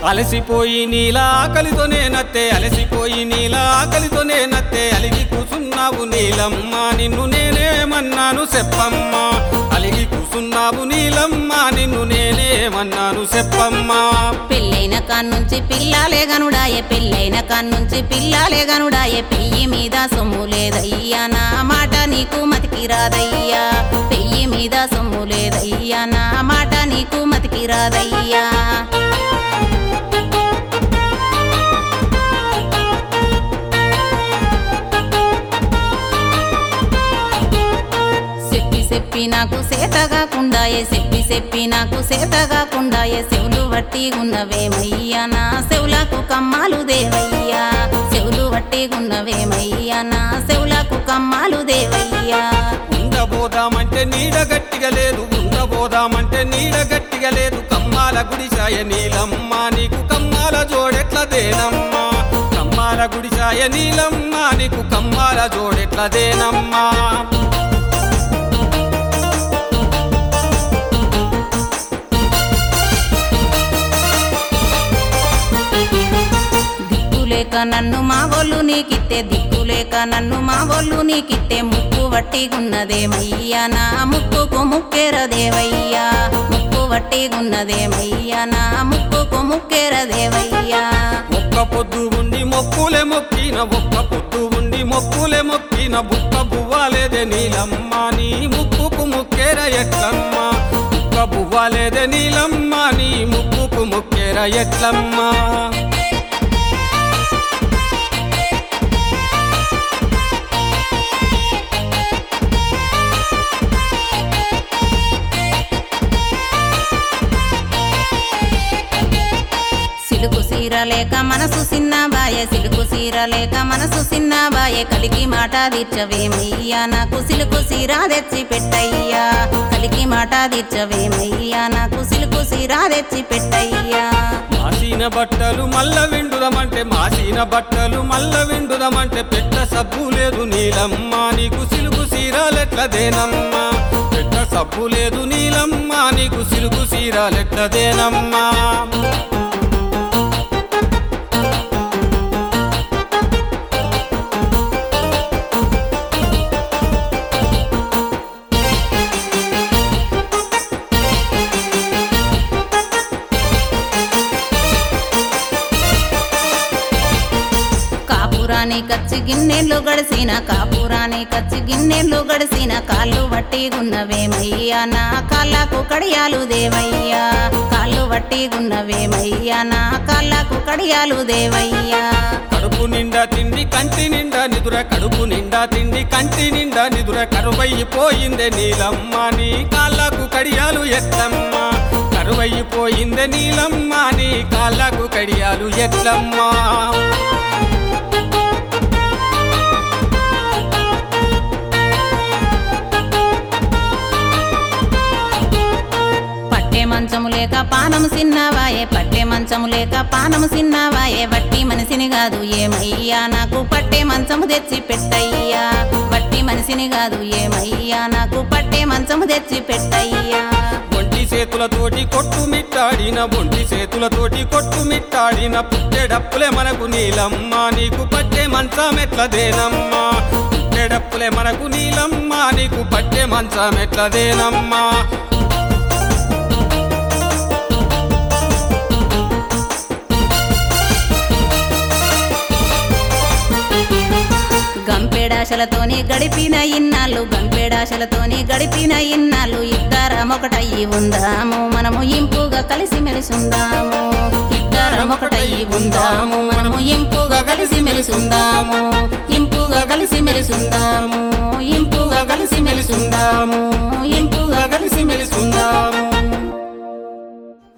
అలసిపోయి నీలా ఆకలితోనే నత్తే అలసిపోయి నీలా ఆకలితోనే నత్తే అలిగి కూసున్నావు నీలమ్మ నిన్ను నేనేమన్నాను చెప్పమ్మా అలిగి కూసున్నావు నీలమ్మ నిన్ను నేనేమన్నాను చెప్పమ్మా పెళ్ళైన కాన్నుంచి పిల్లాలే గనుడాయే పెళ్ళైన కాన్నుంచి పిల్లాలే గనుడాయే పెయ్యి మీద సొమ్ము లేదయ్యా నా మాట నీకు మతికి రాదయ్యా పెయ్యి మీద సొమ్ము లేదయ్యా నా మాట నీకు మతికి రాదయ్యా చెప్పి చెప్పి నాకు సేతగాకుండాయే చెప్పి చెప్పి నాకు సేతగాకుండాయే చెవులు వట్టి ఉన్నవేమయ్యా నా చెవులకు కమ్మాలు దేవయ్యా చెవులు వట్టి ఉన్నవేమయ్యా నా చెవులకు కమ్మాలు దేవయ్యా ఉండబోదామంటే నీడ గట్టిగా లేదు ఉండబోదామంటే నీడ గట్టిగా లేదు కమ్మాల గుడిసాయ నీలమ్మ నీకు కమ్మాల జోడెట్ల దేనమ్మా కమ్మాల గుడిసాయ నీలమ్మ నీకు కమ్మాల జోడెట్ల దేనమ్మా దిక్కులేక నన్ను మా వాళ్ళు నీకిత్తే దిక్కులేక నన్ను మా వాళ్ళు నీకిత్తే ముక్కు వట్టిగున్నదేమయ్యా నా ముక్కుకు ముక్కేరదేవయ్యా ముక్కు వట్టిగున్నదేమయ్యా నా ముక్కుకు ముక్కేరదేవయ్యా ఒక్క పొద్దు ఉండి మొక్కులే మొక్కిన ఒక్క పొద్దు ఉండి మొక్కులే మొక్కిన బుక్క బువ్వాలేదే నీలమ్మ నీ ముక్కుకు ముక్కేర ఎట్లమ్మ బుక్క బువ్వాలేదే నీలమ్మ నీ ముక్కుకు ముక్కేర ఎట్లమ్మా సిలుకు సీర లేక మనసు సిన్న బాయే సిలుకు సీర లేక మనసు సిన్న బాయే కలిగి మాట తీర్చవేమయ్యా నాకు సిలుకు సీర తెచ్చి పెట్టయ్యా కలిగి మాట తీర్చవేమయ్యా నాకు సిలుకు సీర తెచ్చి పెట్టయ్యా మాసిన బట్టలు మల్ల విండుదమంటే మాసిన బట్టలు మల్ల విండుదమంటే పెట్ట సబ్బు లేదు నీలమ్మ నీకు సిలుగు సీరాలెట్లదేనమ్మా పెట్ట సబ్బు లేదు నీలమ్మ నీకు సిలుగు సీరాలెట్లదేనమ్మా కాపురాని కచ్చి గిన్నెలు గడిసిన కాపురాని కచ్చి గిన్నెలు గడిసిన కాళ్ళు వట్టి గున్నవేమయ్యా నా కాళ్ళకు కడియాలు దేవయ్యా కాళ్ళు వట్టి గున్నవేమయ్యా నా కాళ్ళకు కడియాలు దేవయ్యా కడుపు నిండా తిండి కంటి నిండా నిదుర కడుపు నిండా తిండి కంటి నిండా నిదుర కరువైపోయిందే నీలమ్మ నీ కాళ్ళకు కడియాలు ఎట్లమ్మా కరువైపోయిందే నీలమ్మ నీ కాళ్ళకు కడియాలు ఎట్లమ్మా పట్టే మంచము లేక పానము సిన్నవాయే పట్టే మంచము లేక పానము సిన్నవాయే వట్టి మనిషిని కాదు ఏమయ్యా నాకు పట్టే మంచము తెచ్చి పెట్టయ్యా వట్టి మనిషిని కాదు ఏమయ్యా నాకు పట్టే మంచము తెచ్చి పెట్టయ్యా ఒంటి చేతులతోటి కొట్టు మిట్టాడిన ఒంటి చేతులతోటి కొట్టు మిట్టాడిన పుట్టెడప్పులే మనకు నీలమ్మ నీకు పట్టే మంచం ఎట్లదేనమ్మా పుట్టెడప్పులే మనకు నీలమ్మ నీకు పట్టే మంచం ఎట్లదేనమ్మా గంపెడాశలతోని గడిపిన ఇన్నాళ్ళు గంపెడాశలతోని గడిపిన ఇన్నాళ్ళు ఇద్దరమొకటయ్యి ఉందాము మనము ఇంపుగా కలిసి మెలిసి ఉందాము ఇద్దరమొకటయ్యి ఉందాము మనము ఇంపుగా కలిసి మెలిసి ఉందాము ఇంపుగా కలిసి మెలిసి ఉందాము ఇంపుగా కలిసి మెలిసి ఉందాము ఇంపుగా కలిసి మెలిసి ఉందాము